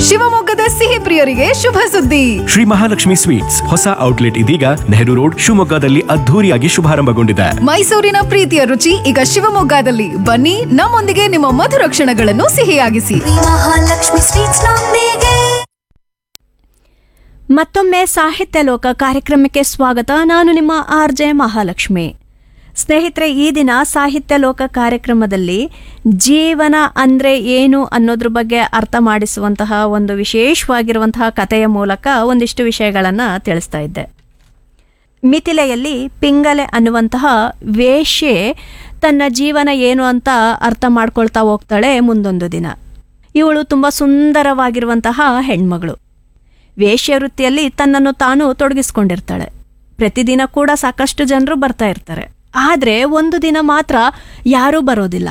ಶಿವಮೊಗ್ಗದ ಸಿಹಿ ಪ್ರಿಯರಿಗೆ ಶುಭ ಸುದ್ದಿ ಶ್ರೀ ಮಹಾಲಕ್ಷ್ಮಿ ಸ್ವೀಟ್ಸ್ ಹೊಸ ಔಟ್ಲೆಟ್ ಇದೀಗ ನೆಹರು ರೋಡ್ ಶಿವಮೊಗ್ಗದಲ್ಲಿ ಅದ್ಧೂರಿಯಾಗಿ ಶುಭಾರಂಭಗೊಂಡಿದೆ ಮೈಸೂರಿನ ಪ್ರೀತಿಯ ರುಚಿ ಈಗ ಶಿವಮೊಗ್ಗದಲ್ಲಿ ಬನ್ನಿ ನಮ್ಮೊಂದಿಗೆ ನಿಮ್ಮ ಮಧುರ ಕ್ಷಣಗಳನ್ನು ಸಿಹಿಯಾಗಿಸಿ ಮಹಾಲಕ್ಷ್ಮಿ ಸ್ವೀಟ್ಸ್ ನೊಂದಿಗೆ ಮತ್ತೊಮ್ಮೆ ಸಾಹಿತ್ಯ ಲೋಕ ಕಾರ್ಯಕ್ರಮಕ್ಕೆ ಸ್ವಾಗತ ನಾನು ನಿಮ್ಮ ಆರ್ ಜೆ ಮಹಾಲಕ್ಷ್ಮಿ ಸ್ನೇಹಿತರೆ ಈ ದಿನ ಸಾಹಿತ್ಯ ಲೋಕ ಕಾರ್ಯಕ್ರಮದಲ್ಲಿ ಜೀವನ ಅಂದರೆ ಏನು ಅನ್ನೋದ್ರ ಬಗ್ಗೆ ಅರ್ಥ ಮಾಡಿಸುವಂತಹ ಒಂದು ವಿಶೇಷವಾಗಿರುವಂತಹ ಕಥೆಯ ಮೂಲಕ ಒಂದಿಷ್ಟು ವಿಷಯಗಳನ್ನು ತಿಳಿಸ್ತಾ ಇದ್ದೆ ಮಿಥಿಲೆಯಲ್ಲಿ ಪಿಂಗಲೆ ಅನ್ನುವಂತಹ ವೇಶ್ಯೆ ತನ್ನ ಜೀವನ ಏನು ಅಂತ ಅರ್ಥ ಮಾಡ್ಕೊಳ್ತಾ ಹೋಗ್ತಾಳೆ ಮುಂದೊಂದು ದಿನ ಇವಳು ತುಂಬ ಸುಂದರವಾಗಿರುವಂತಹ ಹೆಣ್ಮಗಳು ವೇಶ್ಯ ವೃತ್ತಿಯಲ್ಲಿ ತನ್ನನ್ನು ತಾನು ತೊಡಗಿಸ್ಕೊಂಡಿರ್ತಾಳೆ ಪ್ರತಿದಿನ ಕೂಡ ಸಾಕಷ್ಟು ಜನರು ಬರ್ತಾ ಇರ್ತಾರೆ ಆದರೆ ಒಂದು ದಿನ ಮಾತ್ರ ಯಾರೂ ಬರೋದಿಲ್ಲ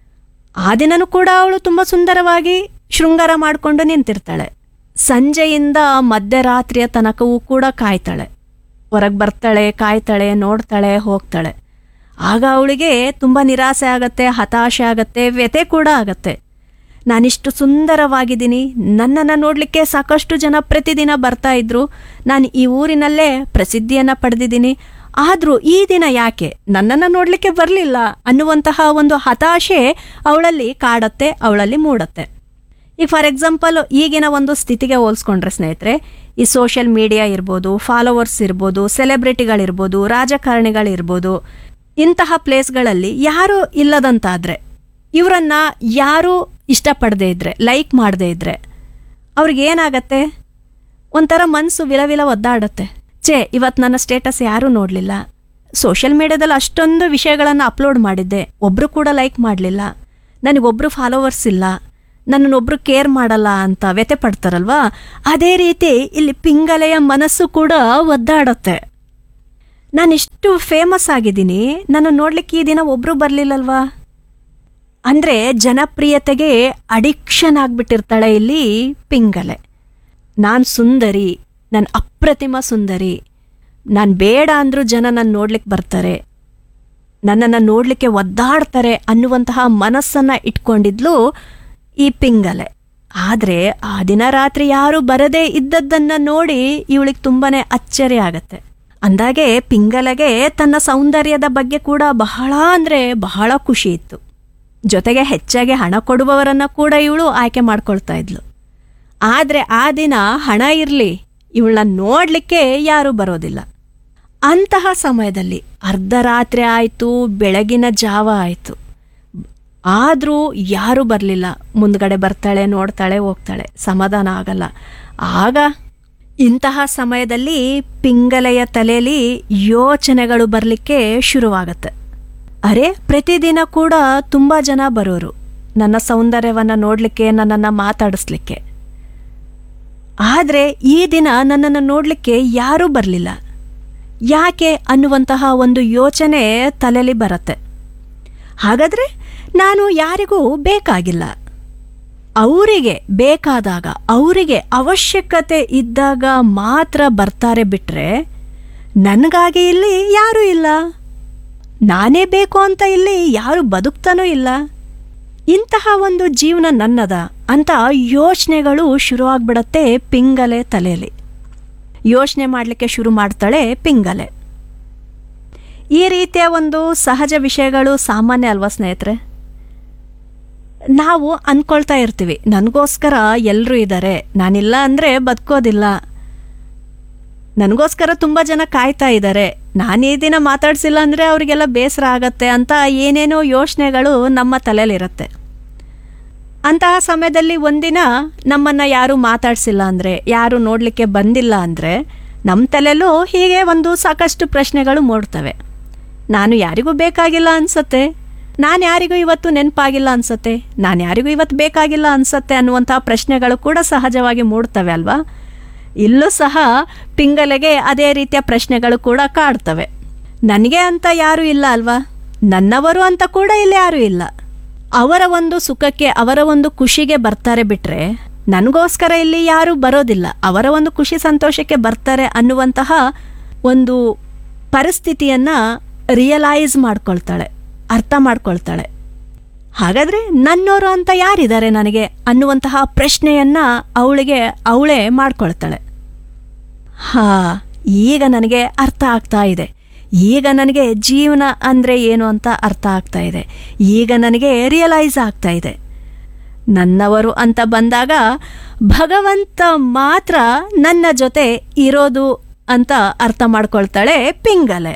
ಆ ದಿನನೂ ಕೂಡ ಅವಳು ತುಂಬ ಸುಂದರವಾಗಿ ಶೃಂಗಾರ ಮಾಡಿಕೊಂಡು ನಿಂತಿರ್ತಾಳೆ ಸಂಜೆಯಿಂದ ಮಧ್ಯರಾತ್ರಿಯ ತನಕವೂ ಕೂಡ ಕಾಯ್ತಾಳೆ ಹೊರಗೆ ಬರ್ತಾಳೆ ಕಾಯ್ತಾಳೆ ನೋಡ್ತಾಳೆ ಹೋಗ್ತಾಳೆ ಆಗ ಅವಳಿಗೆ ತುಂಬ ನಿರಾಸೆ ಆಗತ್ತೆ ಹತಾಶೆ ಆಗತ್ತೆ ವ್ಯತೆ ಕೂಡ ಆಗತ್ತೆ ನಾನಿಷ್ಟು ಸುಂದರವಾಗಿದ್ದೀನಿ ನನ್ನನ್ನು ನೋಡಲಿಕ್ಕೆ ಸಾಕಷ್ಟು ಜನ ಪ್ರತಿದಿನ ಬರ್ತಾ ಇದ್ರು ನಾನು ಈ ಊರಿನಲ್ಲೇ ಪ್ರಸಿದ್ಧಿಯನ್ನು ಪಡೆದಿದ್ದೀನಿ ಆದರೂ ಈ ದಿನ ಯಾಕೆ ನನ್ನನ್ನು ನೋಡಲಿಕ್ಕೆ ಬರಲಿಲ್ಲ ಅನ್ನುವಂತಹ ಒಂದು ಹತಾಶೆ ಅವಳಲ್ಲಿ ಕಾಡತ್ತೆ ಅವಳಲ್ಲಿ ಮೂಡತ್ತೆ ಈಗ ಫಾರ್ ಎಕ್ಸಾಂಪಲ್ ಈಗಿನ ಒಂದು ಸ್ಥಿತಿಗೆ ಹೋಲಿಸ್ಕೊಂಡ್ರೆ ಸ್ನೇಹಿತರೆ ಈ ಸೋಷಿಯಲ್ ಮೀಡಿಯಾ ಇರ್ಬೋದು ಫಾಲೋವರ್ಸ್ ಇರ್ಬೋದು ಸೆಲೆಬ್ರಿಟಿಗಳಿರ್ಬೋದು ರಾಜಕಾರಣಿಗಳಿರ್ಬೋದು ಇಂತಹ ಪ್ಲೇಸ್ಗಳಲ್ಲಿ ಯಾರು ಇಲ್ಲದಂತಾದರೆ ಇವರನ್ನ ಯಾರು ಇಷ್ಟಪಡದೇ ಇದ್ರೆ ಲೈಕ್ ಮಾಡದೇ ಇದ್ರೆ ಅವ್ರಿಗೆ ಏನಾಗತ್ತೆ ಒಂಥರ ಮನಸ್ಸು ವಿಲವಿಲ ಒದ್ದಾಡತ್ತೆ ಛೇ ಇವತ್ತು ನನ್ನ ಸ್ಟೇಟಸ್ ಯಾರೂ ನೋಡಲಿಲ್ಲ ಸೋಷಿಯಲ್ ಮೀಡಿಯಾದಲ್ಲಿ ಅಷ್ಟೊಂದು ವಿಷಯಗಳನ್ನು ಅಪ್ಲೋಡ್ ಮಾಡಿದ್ದೆ ಒಬ್ಬರು ಕೂಡ ಲೈಕ್ ಮಾಡಲಿಲ್ಲ ನನಗೊಬ್ಬರು ಫಾಲೋವರ್ಸ್ ಇಲ್ಲ ನನ್ನನ್ನೊಬ್ರು ಕೇರ್ ಮಾಡಲ್ಲ ಅಂತ ವ್ಯತೆ ಪಡ್ತಾರಲ್ವಾ ಅದೇ ರೀತಿ ಇಲ್ಲಿ ಪಿಂಗಲೆಯ ಮನಸ್ಸು ಕೂಡ ಒದ್ದಾಡತ್ತೆ ನಾನಿಷ್ಟು ಫೇಮಸ್ ಆಗಿದ್ದೀನಿ ನನ್ನ ನೋಡ್ಲಿಕ್ಕೆ ಈ ದಿನ ಒಬ್ರು ಬರ್ಲಿಲ್ಲಲ್ವಾ ಅಂದ್ರೆ ಜನಪ್ರಿಯತೆಗೆ ಅಡಿಕ್ಷನ್ ಆಗ್ಬಿಟ್ಟಿರ್ತಾಳೆ ಇಲ್ಲಿ ಪಿಂಗಲೆ ನಾನು ಸುಂದರಿ ನಾನು ಅಪ್ರತಿಮ ಸುಂದರಿ ನಾನು ಬೇಡ ಅಂದ್ರೂ ಜನ ನನ್ನ ನೋಡ್ಲಿಕ್ಕೆ ಬರ್ತಾರೆ ನನ್ನನ್ನು ನೋಡಲಿಕ್ಕೆ ಒದ್ದಾಡ್ತಾರೆ ಅನ್ನುವಂತಹ ಮನಸ್ಸನ್ನು ಇಟ್ಕೊಂಡಿದ್ಲು ಈ ಪಿಂಗಲೆ ಆದರೆ ಆ ದಿನ ರಾತ್ರಿ ಯಾರು ಬರದೇ ಇದ್ದದ್ದನ್ನು ನೋಡಿ ಇವಳಿಗೆ ತುಂಬಾನೇ ಅಚ್ಚರಿ ಆಗತ್ತೆ ಅಂದಾಗೆ ಪಿಂಗಲೆಗೆ ತನ್ನ ಸೌಂದರ್ಯದ ಬಗ್ಗೆ ಕೂಡ ಬಹಳ ಅಂದರೆ ಬಹಳ ಖುಷಿ ಇತ್ತು ಜೊತೆಗೆ ಹೆಚ್ಚಾಗಿ ಹಣ ಕೊಡುವವರನ್ನ ಕೂಡ ಇವಳು ಆಯ್ಕೆ ಮಾಡ್ಕೊಳ್ತಾ ಇದ್ಲು ಆದರೆ ಆ ದಿನ ಹಣ ಇರಲಿ ಇವಳನ್ನ ನೋಡಲಿಕ್ಕೆ ಯಾರೂ ಬರೋದಿಲ್ಲ ಅಂತಹ ಸಮಯದಲ್ಲಿ ಅರ್ಧರಾತ್ರಿ ಆಯಿತು ಬೆಳಗಿನ ಜಾವ ಆಯಿತು ಆದರೂ ಯಾರೂ ಬರಲಿಲ್ಲ ಮುಂದ್ಗಡೆ ಬರ್ತಾಳೆ ನೋಡ್ತಾಳೆ ಹೋಗ್ತಾಳೆ ಸಮಾಧಾನ ಆಗಲ್ಲ ಆಗ ಇಂತಹ ಸಮಯದಲ್ಲಿ ಪಿಂಗಲೆಯ ತಲೆಯಲ್ಲಿ ಯೋಚನೆಗಳು ಬರಲಿಕ್ಕೆ ಶುರುವಾಗತ್ತೆ ಅರೆ ಪ್ರತಿದಿನ ಕೂಡ ತುಂಬ ಜನ ಬರೋರು ನನ್ನ ಸೌಂದರ್ಯವನ್ನು ನೋಡಲಿಕ್ಕೆ ನನ್ನನ್ನು ಮಾತಾಡಿಸ್ಲಿಕ್ಕೆ ಆದರೆ ಈ ದಿನ ನನ್ನನ್ನು ನೋಡಲಿಕ್ಕೆ ಯಾರೂ ಬರಲಿಲ್ಲ ಯಾಕೆ ಅನ್ನುವಂತಹ ಒಂದು ಯೋಚನೆ ತಲೆಯಲ್ಲಿ ಬರುತ್ತೆ ಹಾಗಾದರೆ ನಾನು ಯಾರಿಗೂ ಬೇಕಾಗಿಲ್ಲ ಅವರಿಗೆ ಬೇಕಾದಾಗ ಅವರಿಗೆ ಅವಶ್ಯಕತೆ ಇದ್ದಾಗ ಮಾತ್ರ ಬರ್ತಾರೆ ಬಿಟ್ಟರೆ ನನಗಾಗಿ ಇಲ್ಲಿ ಯಾರೂ ಇಲ್ಲ ನಾನೇ ಬೇಕು ಅಂತ ಇಲ್ಲಿ ಯಾರು ಬದುಕ್ತಾನೂ ಇಲ್ಲ ಇಂತಹ ಒಂದು ಜೀವನ ನನ್ನದ ಅಂತ ಯೋಚನೆಗಳು ಶುರುವಾಗ್ಬಿಡತ್ತೆ ಪಿಂಗಲೆ ತಲೆಯಲ್ಲಿ ಯೋಚನೆ ಮಾಡಲಿಕ್ಕೆ ಶುರು ಮಾಡ್ತಾಳೆ ಪಿಂಗಲೆ ಈ ರೀತಿಯ ಒಂದು ಸಹಜ ವಿಷಯಗಳು ಸಾಮಾನ್ಯ ಅಲ್ವಾ ಸ್ನೇಹಿತರೆ ನಾವು ಅಂದ್ಕೊಳ್ತಾ ಇರ್ತೀವಿ ನನಗೋಸ್ಕರ ಎಲ್ಲರೂ ಇದ್ದಾರೆ ನಾನಿಲ್ಲ ಅಂದರೆ ಬದುಕೋದಿಲ್ಲ ನನಗೋಸ್ಕರ ತುಂಬ ಜನ ಕಾಯ್ತಾ ಇದ್ದಾರೆ ನಾನು ಈ ದಿನ ಮಾತಾಡ್ಸಿಲ್ಲ ಅಂದರೆ ಅವರಿಗೆಲ್ಲ ಬೇಸರ ಆಗತ್ತೆ ಅಂತ ಏನೇನೋ ಯೋಚನೆಗಳು ನಮ್ಮ ತಲೆಯಲ್ಲಿರುತ್ತೆ ಅಂತಹ ಸಮಯದಲ್ಲಿ ಒಂದಿನ ನಮ್ಮನ್ನು ಯಾರು ಮಾತಾಡ್ಸಿಲ್ಲ ಅಂದರೆ ಯಾರು ನೋಡಲಿಕ್ಕೆ ಬಂದಿಲ್ಲ ಅಂದರೆ ನಮ್ಮ ತಲೆಯಲ್ಲೂ ಹೀಗೆ ಒಂದು ಸಾಕಷ್ಟು ಪ್ರಶ್ನೆಗಳು ಮೂಡ್ತವೆ ನಾನು ಯಾರಿಗೂ ಬೇಕಾಗಿಲ್ಲ ಅನ್ಸತ್ತೆ ನಾನು ಯಾರಿಗೂ ಇವತ್ತು ನೆನಪಾಗಿಲ್ಲ ಅನ್ಸತ್ತೆ ನಾನು ಯಾರಿಗೂ ಇವತ್ತು ಬೇಕಾಗಿಲ್ಲ ಅನ್ಸತ್ತೆ ಅನ್ನುವಂಥ ಪ್ರಶ್ನೆಗಳು ಕೂಡ ಸಹಜವಾಗಿ ಮೂಡ್ತವೆ ಅಲ್ವಾ ಇಲ್ಲೂ ಸಹ ಪಿಂಗಲೆಗೆ ಅದೇ ರೀತಿಯ ಪ್ರಶ್ನೆಗಳು ಕೂಡ ಕಾಡ್ತವೆ ನನಗೆ ಅಂತ ಯಾರೂ ಇಲ್ಲ ಅಲ್ವಾ ನನ್ನವರು ಅಂತ ಕೂಡ ಇಲ್ಲಿ ಯಾರೂ ಇಲ್ಲ ಅವರ ಒಂದು ಸುಖಕ್ಕೆ ಅವರ ಒಂದು ಖುಷಿಗೆ ಬರ್ತಾರೆ ಬಿಟ್ರೆ ನನಗೋಸ್ಕರ ಇಲ್ಲಿ ಯಾರೂ ಬರೋದಿಲ್ಲ ಅವರ ಒಂದು ಖುಷಿ ಸಂತೋಷಕ್ಕೆ ಬರ್ತಾರೆ ಅನ್ನುವಂತಹ ಒಂದು ಪರಿಸ್ಥಿತಿಯನ್ನ ರಿಯಲೈಸ್ ಮಾಡ್ಕೊಳ್ತಾಳೆ ಅರ್ಥ ಮಾಡ್ಕೊಳ್ತಾಳೆ ಹಾಗಾದ್ರೆ ನನ್ನೋರು ಅಂತ ಯಾರಿದ್ದಾರೆ ನನಗೆ ಅನ್ನುವಂತಹ ಪ್ರಶ್ನೆಯನ್ನ ಅವಳಿಗೆ ಅವಳೇ ಮಾಡ್ಕೊಳ್ತಾಳೆ ಹಾ ಈಗ ನನಗೆ ಅರ್ಥ ಆಗ್ತಾ ಇದೆ ಈಗ ನನಗೆ ಜೀವನ ಅಂದರೆ ಏನು ಅಂತ ಅರ್ಥ ಆಗ್ತಾ ಇದೆ ಈಗ ನನಗೆ ರಿಯಲೈಸ್ ಆಗ್ತಾ ಇದೆ ನನ್ನವರು ಅಂತ ಬಂದಾಗ ಭಗವಂತ ಮಾತ್ರ ನನ್ನ ಜೊತೆ ಇರೋದು ಅಂತ ಅರ್ಥ ಮಾಡ್ಕೊಳ್ತಾಳೆ ಪಿಂಗಲೆ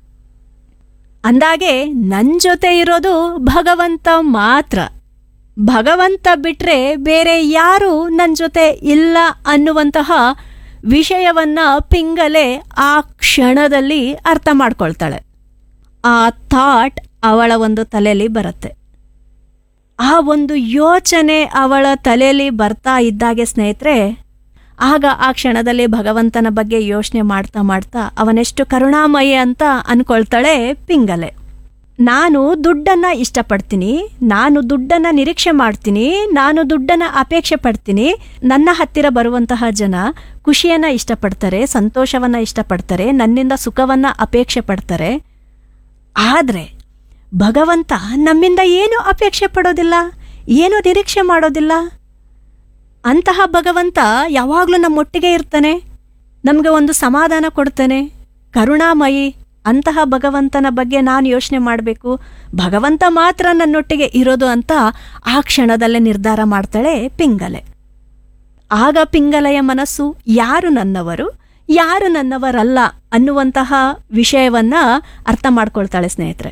ಅಂದಾಗೆ ನನ್ನ ಜೊತೆ ಇರೋದು ಭಗವಂತ ಮಾತ್ರ ಭಗವಂತ ಬಿಟ್ರೆ ಬೇರೆ ಯಾರು ನನ್ನ ಜೊತೆ ಇಲ್ಲ ಅನ್ನುವಂತಹ ವಿಷಯವನ್ನ ಪಿಂಗಲೆ ಆ ಕ್ಷಣದಲ್ಲಿ ಅರ್ಥ ಮಾಡ್ಕೊಳ್ತಾಳೆ ಆ ಥಾಟ್ ಅವಳ ಒಂದು ತಲೆಯಲ್ಲಿ ಬರುತ್ತೆ ಆ ಒಂದು ಯೋಚನೆ ಅವಳ ತಲೆಯಲ್ಲಿ ಬರ್ತಾ ಇದ್ದಾಗೆ ಸ್ನೇಹಿತರೆ ಆಗ ಆ ಕ್ಷಣದಲ್ಲಿ ಭಗವಂತನ ಬಗ್ಗೆ ಯೋಚನೆ ಮಾಡ್ತಾ ಮಾಡ್ತಾ ಅವನೆಷ್ಟು ಕರುಣಾಮಯಿ ಅಂತ ಅನ್ಕೊಳ್ತಾಳೆ ಪಿಂಗಲೆ ನಾನು ದುಡ್ಡನ್ನ ಇಷ್ಟಪಡ್ತೀನಿ ನಾನು ದುಡ್ಡನ್ನ ನಿರೀಕ್ಷೆ ಮಾಡ್ತೀನಿ ನಾನು ದುಡ್ಡನ್ನ ಅಪೇಕ್ಷೆ ಪಡ್ತೀನಿ ನನ್ನ ಹತ್ತಿರ ಬರುವಂತಹ ಜನ ಖುಷಿಯನ್ನ ಇಷ್ಟಪಡ್ತಾರೆ ಸಂತೋಷವನ್ನ ಇಷ್ಟಪಡ್ತಾರೆ ನನ್ನಿಂದ ಸುಖವನ್ನ ಅಪೇಕ್ಷೆ ಪಡ್ತಾರೆ ಆದರೆ ಭಗವಂತ ನಮ್ಮಿಂದ ಏನು ಅಪೇಕ್ಷೆ ಪಡೋದಿಲ್ಲ ಏನು ನಿರೀಕ್ಷೆ ಮಾಡೋದಿಲ್ಲ ಅಂತಹ ಭಗವಂತ ಯಾವಾಗಲೂ ನಮ್ಮೊಟ್ಟಿಗೆ ಇರ್ತಾನೆ ನಮಗೆ ಒಂದು ಸಮಾಧಾನ ಕೊಡ್ತಾನೆ ಕರುಣಾಮಯಿ ಅಂತಹ ಭಗವಂತನ ಬಗ್ಗೆ ನಾನು ಯೋಚನೆ ಮಾಡಬೇಕು ಭಗವಂತ ಮಾತ್ರ ನನ್ನೊಟ್ಟಿಗೆ ಇರೋದು ಅಂತ ಆ ಕ್ಷಣದಲ್ಲೇ ನಿರ್ಧಾರ ಮಾಡ್ತಾಳೆ ಪಿಂಗಲೆ ಆಗ ಪಿಂಗಲೆಯ ಮನಸ್ಸು ಯಾರು ನನ್ನವರು ಯಾರು ನನ್ನವರಲ್ಲ ಅನ್ನುವಂತಹ ವಿಷಯವನ್ನ ಅರ್ಥ ಮಾಡ್ಕೊಳ್ತಾಳೆ ಸ್ನೇಹಿತರೆ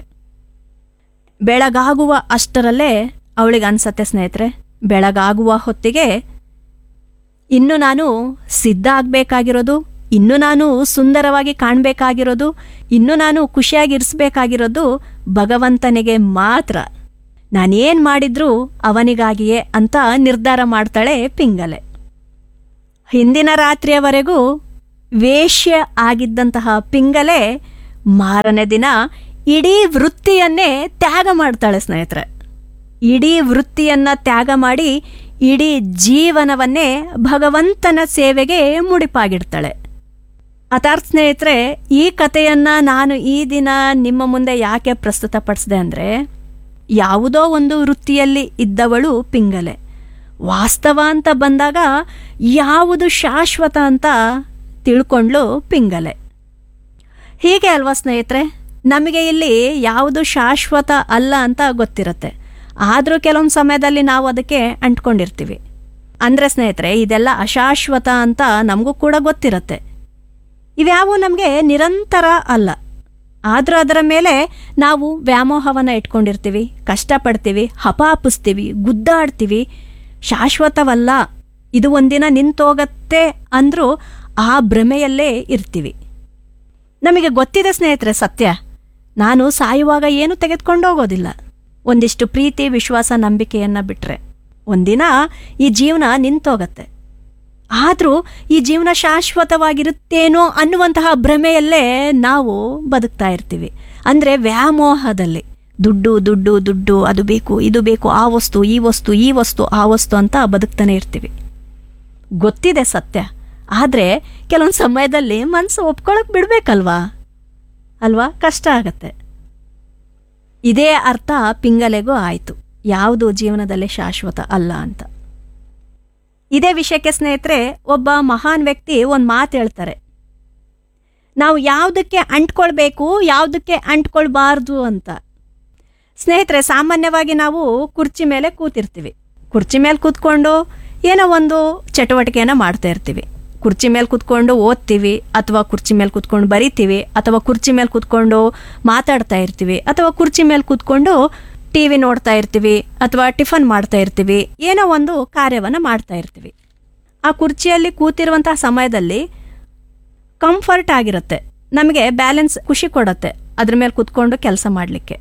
ಬೆಳಗಾಗುವ ಅಷ್ಟರಲ್ಲೇ ಅವಳಿಗೆ ಅನ್ಸತ್ತೆ ಸ್ನೇಹಿತರೆ ಬೆಳಗಾಗುವ ಹೊತ್ತಿಗೆ ಇನ್ನು ನಾನು ಸಿದ್ಧ ಆಗಬೇಕಾಗಿರೋದು ಇನ್ನು ನಾನು ಸುಂದರವಾಗಿ ಕಾಣಬೇಕಾಗಿರೋದು ಇನ್ನು ನಾನು ಖುಷಿಯಾಗಿರಿಸ್ಬೇಕಾಗಿರೋದು ಭಗವಂತನಿಗೆ ಮಾತ್ರ ನಾನೇನು ಮಾಡಿದ್ರೂ ಅವನಿಗಾಗಿಯೇ ಅಂತ ನಿರ್ಧಾರ ಮಾಡ್ತಾಳೆ ಪಿಂಗಲೆ ಹಿಂದಿನ ರಾತ್ರಿಯವರೆಗೂ ವೇಶ್ಯ ಆಗಿದ್ದಂತಹ ಪಿಂಗಲೆ ಮಾರನೇ ದಿನ ಇಡೀ ವೃತ್ತಿಯನ್ನೇ ತ್ಯಾಗ ಮಾಡ್ತಾಳೆ ಸ್ನೇಹಿತರೆ ಇಡೀ ವೃತ್ತಿಯನ್ನ ತ್ಯಾಗ ಮಾಡಿ ಇಡೀ ಜೀವನವನ್ನೇ ಭಗವಂತನ ಸೇವೆಗೆ ಮುಡಿಪಾಗಿಡ್ತಾಳೆ ಅಥಾರ್ಥ ಸ್ನೇಹಿತರೆ ಈ ಕಥೆಯನ್ನ ನಾನು ಈ ದಿನ ನಿಮ್ಮ ಮುಂದೆ ಯಾಕೆ ಪ್ರಸ್ತುತಪಡಿಸಿದೆ ಅಂದರೆ ಯಾವುದೋ ಒಂದು ವೃತ್ತಿಯಲ್ಲಿ ಇದ್ದವಳು ಪಿಂಗಲೆ ವಾಸ್ತವ ಅಂತ ಬಂದಾಗ ಯಾವುದು ಶಾಶ್ವತ ಅಂತ ತಿಳ್ಕೊಂಡ್ಲು ಪಿಂಗಲೆ ಹೀಗೆ ಅಲ್ವಾ ಸ್ನೇಹಿತರೆ ನಮಗೆ ಇಲ್ಲಿ ಯಾವುದು ಶಾಶ್ವತ ಅಲ್ಲ ಅಂತ ಗೊತ್ತಿರುತ್ತೆ ಆದರೂ ಕೆಲವೊಂದು ಸಮಯದಲ್ಲಿ ನಾವು ಅದಕ್ಕೆ ಅಂಟ್ಕೊಂಡಿರ್ತೀವಿ ಅಂದರೆ ಸ್ನೇಹಿತರೆ ಇದೆಲ್ಲ ಅಶಾಶ್ವತ ಅಂತ ನಮಗೂ ಕೂಡ ಗೊತ್ತಿರುತ್ತೆ ಇವ್ಯಾವು ನಮಗೆ ನಿರಂತರ ಅಲ್ಲ ಆದರೂ ಅದರ ಮೇಲೆ ನಾವು ವ್ಯಾಮೋಹವನ್ನು ಇಟ್ಕೊಂಡಿರ್ತೀವಿ ಕಷ್ಟಪಡ್ತೀವಿ ಹಪಾಪಿಸ್ತೀವಿ ಗುದ್ದಾಡ್ತೀವಿ ಶಾಶ್ವತವಲ್ಲ ಇದು ಒಂದಿನ ನಿಂತೋಗತ್ತೆ ಅಂದರೂ ಆ ಭ್ರಮೆಯಲ್ಲೇ ಇರ್ತೀವಿ ನಮಗೆ ಗೊತ್ತಿದೆ ಸ್ನೇಹಿತರೆ ಸತ್ಯ ನಾನು ಸಾಯುವಾಗ ಏನು ತೆಗೆದುಕೊಂಡು ಹೋಗೋದಿಲ್ಲ ಒಂದಿಷ್ಟು ಪ್ರೀತಿ ವಿಶ್ವಾಸ ನಂಬಿಕೆಯನ್ನು ಬಿಟ್ಟರೆ ಒಂದಿನ ಈ ಜೀವನ ನಿಂತೋಗತ್ತೆ ಆದರೂ ಈ ಜೀವನ ಶಾಶ್ವತವಾಗಿರುತ್ತೇನೋ ಅನ್ನುವಂತಹ ಭ್ರಮೆಯಲ್ಲೇ ನಾವು ಬದುಕ್ತಾ ಇರ್ತೀವಿ ಅಂದರೆ ವ್ಯಾಮೋಹದಲ್ಲಿ ದುಡ್ಡು ದುಡ್ಡು ದುಡ್ಡು ಅದು ಬೇಕು ಇದು ಬೇಕು ಆ ವಸ್ತು ಈ ವಸ್ತು ಈ ವಸ್ತು ಆ ವಸ್ತು ಅಂತ ಬದುಕ್ತಾನೆ ಇರ್ತೀವಿ ಗೊತ್ತಿದೆ ಸತ್ಯ ಆದರೆ ಕೆಲವೊಂದು ಸಮಯದಲ್ಲಿ ಮನಸ್ಸು ಒಪ್ಕೊಳಕ್ ಬಿಡ್ಬೇಕಲ್ವಾ ಅಲ್ವಾ ಕಷ್ಟ ಆಗತ್ತೆ ಇದೇ ಅರ್ಥ ಪಿಂಗಲೆಗೂ ಆಯಿತು ಯಾವುದು ಜೀವನದಲ್ಲಿ ಶಾಶ್ವತ ಅಲ್ಲ ಅಂತ ಇದೇ ವಿಷಯಕ್ಕೆ ಸ್ನೇಹಿತರೆ ಒಬ್ಬ ಮಹಾನ್ ವ್ಯಕ್ತಿ ಒಂದು ಮಾತು ಹೇಳ್ತಾರೆ ನಾವು ಯಾವುದಕ್ಕೆ ಅಂಟ್ಕೊಳ್ಬೇಕು ಯಾವುದಕ್ಕೆ ಅಂಟ್ಕೊಳ್ಬಾರ್ದು ಅಂತ ಸ್ನೇಹಿತರೆ ಸಾಮಾನ್ಯವಾಗಿ ನಾವು ಕುರ್ಚಿ ಮೇಲೆ ಕೂತಿರ್ತೀವಿ ಕುರ್ಚಿ ಮೇಲೆ ಕೂತ್ಕೊಂಡು ಏನೋ ಒಂದು ಚಟುವಟಿಕೆಯನ್ನು ಮಾಡ್ತಾ ಇರ್ತೀವಿ ಕುರ್ಚಿ ಮೇಲೆ ಕೂತ್ಕೊಂಡು ಓದ್ತೀವಿ ಅಥವಾ ಕುರ್ಚಿ ಮೇಲೆ ಕೂತ್ಕೊಂಡು ಬರಿತೀವಿ ಅಥವಾ ಕುರ್ಚಿ ಮೇಲೆ ಕೂತ್ಕೊಂಡು ಮಾತಾಡ್ತಾ ಇರ್ತೀವಿ ಅಥವಾ ಕುರ್ಚಿ ಮೇಲೆ ಕೂತ್ಕೊಂಡು ಟಿ ವಿ ನೋಡ್ತಾ ಇರ್ತೀವಿ ಅಥವಾ ಟಿಫನ್ ಮಾಡ್ತಾ ಇರ್ತೀವಿ ಏನೋ ಒಂದು ಕಾರ್ಯವನ್ನು ಮಾಡ್ತಾ ಇರ್ತೀವಿ ಆ ಕುರ್ಚಿಯಲ್ಲಿ ಕೂತಿರುವಂತಹ ಸಮಯದಲ್ಲಿ ಕಂಫರ್ಟ್ ಆಗಿರುತ್ತೆ ನಮಗೆ ಬ್ಯಾಲೆನ್ಸ್ ಖುಷಿ ಕೊಡುತ್ತೆ ಅದ್ರ ಮೇಲೆ ಕೂತ್ಕೊಂಡು ಕೆಲಸ ಮಾಡಲಿಕ್ಕೆ